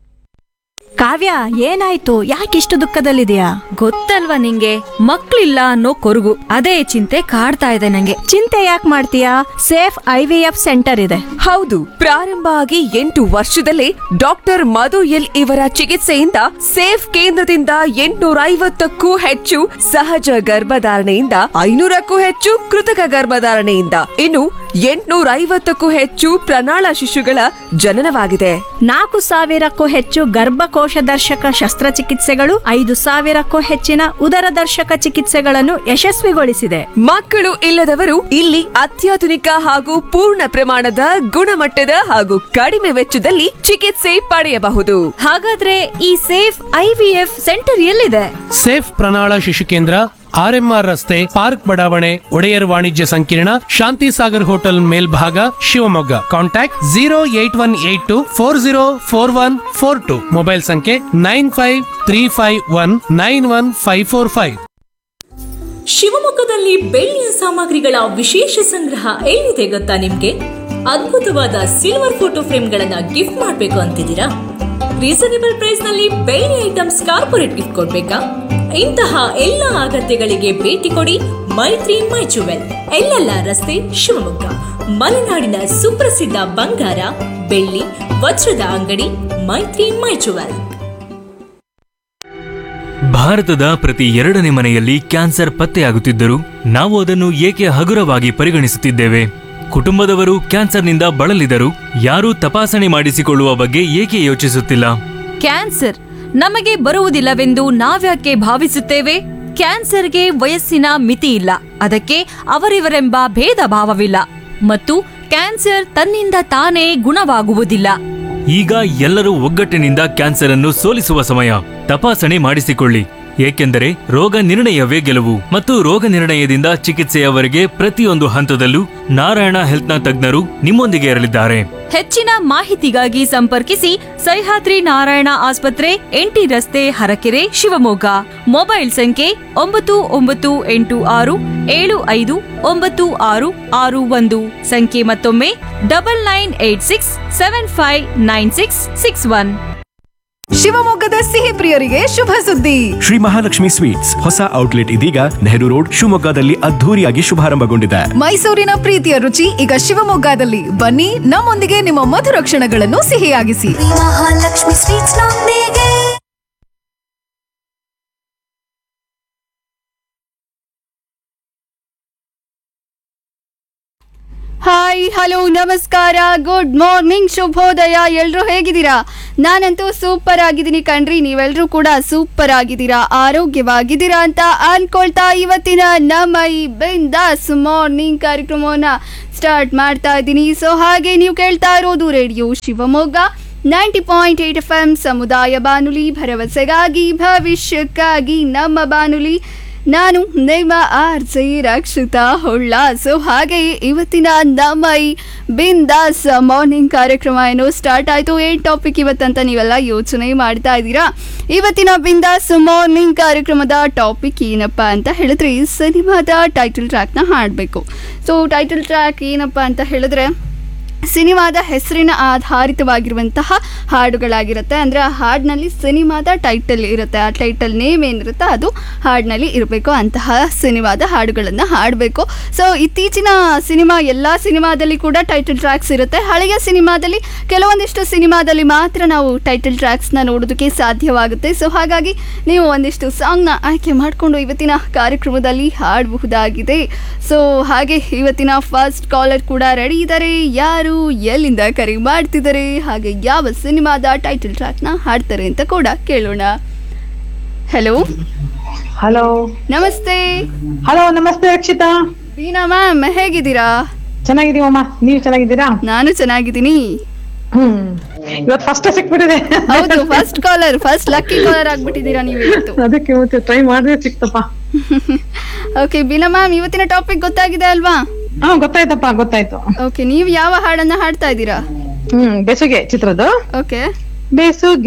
ಕಾವ್ಯ ಏನಾಯ್ತು ಯಾಕಿಷ್ಟು ದುಃಖದಲ್ಲಿದೆಯಾ ಗೊತ್ತಲ್ವಾ ನಿಂಗೆ ಮಕ್ಳಿಲ್ಲ ಅನ್ನೋ ಕೊರಗು ಅದೇ ಚಿಂತೆ ಕಾಡ್ತಾ ಇದೆ ನಂಗೆ ಚಿಂತೆ ಯಾಕೆ ಮಾಡ್ತೀಯಾ safe I V F centre ಇದೆ ಹೌದು ಪ್ರಾರಂಭ ಆಗಿ ಎಂಟು ವರ್ಷದಲ್ಲೇ ಡಾಕ್ಟರ್ ಮಧು ಎಲ್ ಇವರ ಚಿಕಿತ್ಸೆಯಿಂದ ಸೇಫ್ ಕೇಂದ್ರದಿಂದ ಎಂಟುನೂರ ಐವತ್ತಕ್ಕೂ ಹೆಚ್ಚು ಸಹಜ ಗರ್ಭಧಾರಣೆಯಿಂದ ಐನೂರಕ್ಕೂ ಹೆಚ್ಚು ಕೃತಕ ಗರ್ಭಧಾರಣೆಯಿಂದ ಇನ್ನು ಎಂಟುನೂರ ಐವತ್ತಕ್ಕೂ ಹೆಚ್ಚು ಪ್ರಣಾಳ ಶಿಶುಗಳ ಜನನವಾಗಿದೆ ನಾಲ್ಕು ಸಾವಿರಕ್ಕೂ ಹೆಚ್ಚು ಗರ್ಭಕೋಶ ದರ್ಶಕ ಶಸ್ತ್ರಚಿಕಿತ್ಸೆಗಳು ಐದು ಸಾವಿರಕ್ಕೂ ಹೆಚ್ಚಿನ ಉದರ ದರ್ಶಕ ಚಿಕಿತ್ಸೆಗಳನ್ನು ಯಶಸ್ವಿಗೊಳಿಸಿದೆ ಮಕ್ಕಳು ಇಲ್ಲದವರು ಇಲ್ಲಿ ಅತ್ಯಾಧುನಿಕ ಹಾಗೂ ಪೂರ್ಣ ಪ್ರಮಾಣದ ಗುಣಮಟ್ಟದ ಹಾಗೂ ಕಡಿಮೆ ವೆಚ್ಚದಲ್ಲಿ ಚಿಕಿತ್ಸೆ ಪಡೆಯಬಹುದು ಹಾಗಾದ್ರೆ ಈ safe I V F centre ಎಲ್ಲಿದೆ ಸೇಫ್ ಪ್ರಣಾಳ ಶಿಶು ಕೇಂದ್ರ ಆರ್ಎಂಆರ್ ರಸ್ತೆ ಪಾರ್ಕ್ ಬಡಾವಣೆ ಒಡೆಯರ್ ವಾಣಿಜ್ಯ ಸಂಕೀರ್ಣ ಶಾಂತಿ ಸಾಗರ್ ಹೋಟೆಲ್ ಮೇಲ್ಭಾಗ Shivamogga contact zero eight one eight two four zero four one four two mobile ಸಂಖ್ಯೆ nine five three five one nine one five four five ಶಿವಮೊಗ್ಗದಲ್ಲಿ ಬೆಳ್ಳಿಯ ಸಾಮಗ್ರಿಗಳ ವಿಶೇಷ ಸಂಗ್ರಹ ಎಲ್ಲಿದೆ ಗೊತ್ತಾ ನಿಮ್ಗೆ ಅದ್ಭುತವಾದ ಸಿಲ್ವರ್ ಫೋಟೋ ಫ್ರೇಮ್ಗಳನ್ನ ಗಿಫ್ಟ್ ಮಾಡ್ಬೇಕು ಅಂತಿದ್ದೀರಾ ರೀಸನೇಬಲ್ ಪ್ರೈಸ್ ನಲ್ಲಿ ಬೆಳ್ಳಿ ಐಟಮ್ಸ್ ಕಾರ್ಪೊರೇಟ್ ಗಿಫ್ಟ್ ಕೊಡ್ಬೇಕಾ ಇಂತಹ ಎಲ್ಲ ಅಗತ್ಯಗಳಿಗೆ ಭೇಟಿ ಕೊಡಿ ಮೈತ್ರಿ ಮೈ ಜುವೆಲ್ ಎಲ್ಲೆಲ್ಲ ರಸ್ತೆ ಶಿವಮೊಗ್ಗ ಮಲೆನಾಡಿನ ಸುಪ್ರಸಿದ್ಧ ಬಂಗಾರ ಬೆಳ್ಳಿ ವಜ್ರದ ಅಂಗಡಿ ಮೈತ್ರಿ ಮೈ ಜುವೆಲ್ ಭಾರತದ ಪ್ರತಿ ಎರಡನೇ ಮನೆಯಲ್ಲಿ ಕ್ಯಾನ್ಸರ್ ಪತ್ತೆಯಾಗುತ್ತಿದ್ದರೂ ನಾವು ಅದನ್ನು ಏಕೆ ಹಗುರವಾಗಿ ಪರಿಗಣಿಸುತ್ತಿದ್ದೇವೆ ಕುಟುಂಬದವರು ಕ್ಯಾನ್ಸರ್ನಿಂದ ಬಳಲಿದರು ಯಾರೂ ತಪಾಸಣೆ ಮಾಡಿಸಿಕೊಳ್ಳುವ ಬಗ್ಗೆ ಏಕೆ ಯೋಚಿಸುತ್ತಿಲ್ಲ ಕ್ಯಾನ್ಸರ್ ನಮಗೆ ಬರುವುದಿಲ್ಲವೆಂದು ನಾವ್ಯಾಕೆ ಭಾವಿಸುತ್ತೇವೆ ಕ್ಯಾನ್ಸರ್ಗೆ ವಯಸ್ಸಿನ ಮಿತಿ ಇಲ್ಲ ಅದಕ್ಕೆ ಅವರಿವರೆಂಬ ಭೇದ ಭಾವವಿಲ್ಲ ಮತ್ತು ಕ್ಯಾನ್ಸರ್ ತನ್ನಿಂದ ತಾನೇ ಗುಣವಾಗುವುದಿಲ್ಲ ಈಗ ಎಲ್ಲರೂ ಒಗ್ಗಟ್ಟಿನಿಂದ ಕ್ಯಾನ್ಸರ್ ಅನ್ನು ಸೋಲಿಸುವ ಸಮಯ ತಪಾಸಣೆ ಮಾಡಿಸಿಕೊಳ್ಳಿ ಏಕೆಂದರೆ ರೋಗ ನಿರ್ಣಯವೇ ಗೆಲುವು ಮತ್ತು ರೋಗ ನಿರ್ಣಯದಿಂದ ಚಿಕಿತ್ಸೆಯವರೆಗೆ ಪ್ರತಿಯೊಂದು ಹಂತದಲ್ಲೂ ನಾರಾಯಣ ಹೆಲ್ತ್ನ ತಜ್ಞರು ನಿಮ್ಮೊಂದಿಗೆ ಇರಲಿದ್ದಾರೆ ಹೆಚ್ಚಿನ ಮಾಹಿತಿಗಾಗಿ ಸಂಪರ್ಕಿಸಿ ಸಹ್ಯಾದ್ರಿ ನಾರಾಯಣ ಆಸ್ಪತ್ರೆ ಎಂಟಿ ರಸ್ತೆ ಹರಕೆರೆ ಶಿವಮೊಗ್ಗ ಮೊಬೈಲ್ ಸಂಖ್ಯೆ ಒಂಬತ್ತು ಒಂಬತ್ತು ಎಂಟು ಆರು ಏಳು ಐದು ಒಂಬತ್ತು ಆರು ಆರು ಒಂದು ಸಂಖ್ಯೆ ಮತ್ತೊಮ್ಮೆ double nine eight six seven five nine six six one ಶಿವಮೊಗ್ಗದ ಸಿಹಿ ಪ್ರಿಯರಿಗೆ ಶುಭ ಸುದ್ದಿ ಶ್ರೀ ಮಹಾಲಕ್ಷ್ಮಿ ಸ್ವೀಟ್ಸ್ ಹೊಸ ಔಟ್ಲೆಟ್ ಇದೀಗ ನೆಹರು ರೋಡ್ ಶಿವಮೊಗ್ಗದಲ್ಲಿ ಅದ್ಧೂರಿಯಾಗಿ ಶುಭಾರಂಭಗೊಂಡಿದೆ ಮೈಸೂರಿನ ಪ್ರೀತಿಯ ರುಚಿ ಈಗ ಶಿವಮೊಗ್ಗದಲ್ಲಿ ಬನ್ನಿ ನಮ್ಮೊಂದಿಗೆ ನಿಮ್ಮ ಮಧುರ ಕ್ಷಣಗಳನ್ನು ಸಿಹಿಯಾಗಿಸಿ ಶ್ರೀ ಮಹಾಲಕ್ಷ್ಮಿ ಸ್ವೀಟ್ಸ್ ನೊಂದಿಗೆ ಹಾಯ್ ಹಲೋ ನಮಸ್ಕಾರ ಗುಡ್ ಮಾರ್ನಿಂಗ್ ಶುಭೋದಯ ಎಲ್ಲರೂ ಹೇಗಿದ್ದೀರಾ ನಾನಂತೂ ಸೂಪರ್ ಆಗಿದ್ದೀನಿ ಕಣ್ರಿ ನೀವೆಲ್ಲರೂ ಕೂಡ ಸೂಪರ್ ಆಗಿದ್ದೀರಾ ಆರೋಗ್ಯವಾಗಿದ್ದೀರಾ ಅಂತ ಅನ್ಕೊಳ್ತಾ ಇವತ್ತಿನ ನಮ್ಮ ಈ ಬಿಂದಾಸ್ ಮಾರ್ನಿಂಗ್ ಕಾರ್ಯಕ್ರಮವನ್ನ ಸ್ಟಾರ್ಟ್ ಮಾಡ್ತಾ ಇದ್ದೀನಿ ಸೊ ಹಾಗೆ ನೀವು ಕೇಳ್ತಾ ಇರೋದು radio Shivamogga ninety point eight F M ಸಮುದಾಯ ಬಾನುಲಿ ಭರವಸೆಗಾಗಿ ಭವಿಷ್ಯಕ್ಕಾಗಿ ನಮ್ಮ ಬಾನುಲಿ ನಾನು ನಿಮ್ಮ R J Rakshitha Holla so ಹಾಗೆ ಇವತ್ತಿನ ನಮ್ಮ ಈ ಬಿಂದಾಸ್ ಮಾರ್ನಿಂಗ್ ಕಾರ್ಯಕ್ರಮ ಏನು ಸ್ಟಾರ್ಟ್ ಆಯಿತು ಏನು ಟಾಪಿಕ್ ಇವತ್ತಂತ ನೀವೆಲ್ಲ ಯೋಚನೆ ಮಾಡ್ತಾ ಇದ್ದೀರಾ ಇವತ್ತಿನ ಬಿಂದಾಸ್ ಮಾರ್ನಿಂಗ್ ಕಾರ್ಯಕ್ರಮದ ಟಾಪಿಕ್ ಏನಪ್ಪ ಅಂತ ಹೇಳಿದ್ರೆ ಸಿನಿಮಾದ ಟೈಟಲ್ ಟ್ರ್ಯಾಕ್ನ ಹಾಡಬೇಕು ಸೊ ಟೈಟಲ್ ಟ್ರ್ಯಾಕ್ ಏನಪ್ಪ ಅಂತ ಹೇಳಿದ್ರೆ ಸಿನಿಮಾದ ಹೆಸರಿನ ಆಧಾರಿತವಾಗಿರುವಂತಹ ಹಾಡುಗಳಾಗಿರುತ್ತೆ ಅಂದರೆ ಆ ಹಾಡಿನಲ್ಲಿ ಸಿನಿಮಾದ ಟೈಟಲ್ ಇರುತ್ತೆ ಆ ಟೈಟಲ್ ನೇಮ್ ಏನಿರುತ್ತೆ ಅದು ಹಾಡಿನಲ್ಲಿ ಇರಬೇಕು ಅಂತಹ ಸಿನಿಮಾದ ಹಾಡುಗಳನ್ನು ಹಾಡಬೇಕು ಸೊ ಇತ್ತೀಚಿನ ಸಿನಿಮಾ ಎಲ್ಲ ಸಿನಿಮಾದಲ್ಲಿ ಕೂಡ ಟೈಟಲ್ ಟ್ರ್ಯಾಕ್ಸ್ ಇರುತ್ತೆ ಹಳೆಯ ಸಿನಿಮಾದಲ್ಲಿ ಕೆಲವೊಂದಿಷ್ಟು ಸಿನಿಮಾದಲ್ಲಿ ಮಾತ್ರ ನಾವು ಟೈಟಲ್ ಟ್ರ್ಯಾಕ್ಸ್ನ ನೋಡೋದಕ್ಕೆ ಸಾಧ್ಯವಾಗುತ್ತೆ ಸೊ ಹಾಗಾಗಿ ನೀವು ಒಂದಿಷ್ಟು ಸಾಂಗ್ನ ಆಯ್ಕೆ ಮಾಡಿಕೊಂಡು ಇವತ್ತಿನ ಕಾರ್ಯಕ್ರಮದಲ್ಲಿ ಹಾಡಬಹುದಾಗಿದೆ ಸೊ ಹಾಗೆ ಇವತ್ತಿನ ಫಸ್ಟ್ ಕಾಲರ್ ಕೂಡ ರೆಡಿ ಇದ್ದಾರೆ ಯಾರು ಎಲ್ಲಿಂದ ಕರೆ ಮಾಡ್ತಿದ್ದಾರೆ ಹಾಗೆ ಯಾವ ಸಿನಿಮಾದ ಟೈಟಲ್ ಟ್ರ್ಯಾಕ್ನ ಹಾಡ್ತಾರೆ ಅಂತ ಕೂಡ ಕೇಳೋಣ ಹಲೋ ಹಲೋ ನಮಸ್ತೆ ಹಲೋ ನಮಸ್ತೆ ರಕ್ಷಿತಾ ವೀಣಾ ಮ್ಯಾಮ್ ಹೇಗಿದ್ದೀರಾ ಚೆನ್ನಾಗಿದೀವಮ್ಮ ನೀವು ಚೆನ್ನಾಗಿದ್ದೀರಾ ನಾನು ಚೆನ್ನಾಗಿದ್ದೀನಿ ಹ್ಮ್ ಇವತ್ತು ಫಸ್ಟ್ ಸಿಕ್ಬಿಟ್ಟಿದೆ ಹೌದು first caller first lucky caller ಆಗ್ಬಿಟ್ಟಿದ್ದೀರಾ ನೀವು ಇವತ್ತು ಅದಕ್ಕೆ ಮತ್ತೆ ಟ್ರೈ ಮಾಡಿದ್ರೆ ಸಿಕ್ತಪ್ಪ ಓಕೆ ಬೀನಾ ಮ್ಯಾಮ್ ಇವತ್ತಿನ ಟಾಪಿಕ್ ಗೊತ್ತಾಗಿದೆ ಅಲ್ವಾ ಹಾ ಗೊತ್ತಾಯ್ತಪ್ಪ ಗೊತ್ತಾಯ್ತು ಓಕೆ ನೀವು ಯಾವ ಹಾಡನ್ನ ಹಾಡ್ತಾ ಇದ್ದೀರಾ ಹ್ಮ್ ಬೆಸುಗೆ ಚಿತ್ರದ್ದು ಓಕೆ ಬೇಸುಗೆ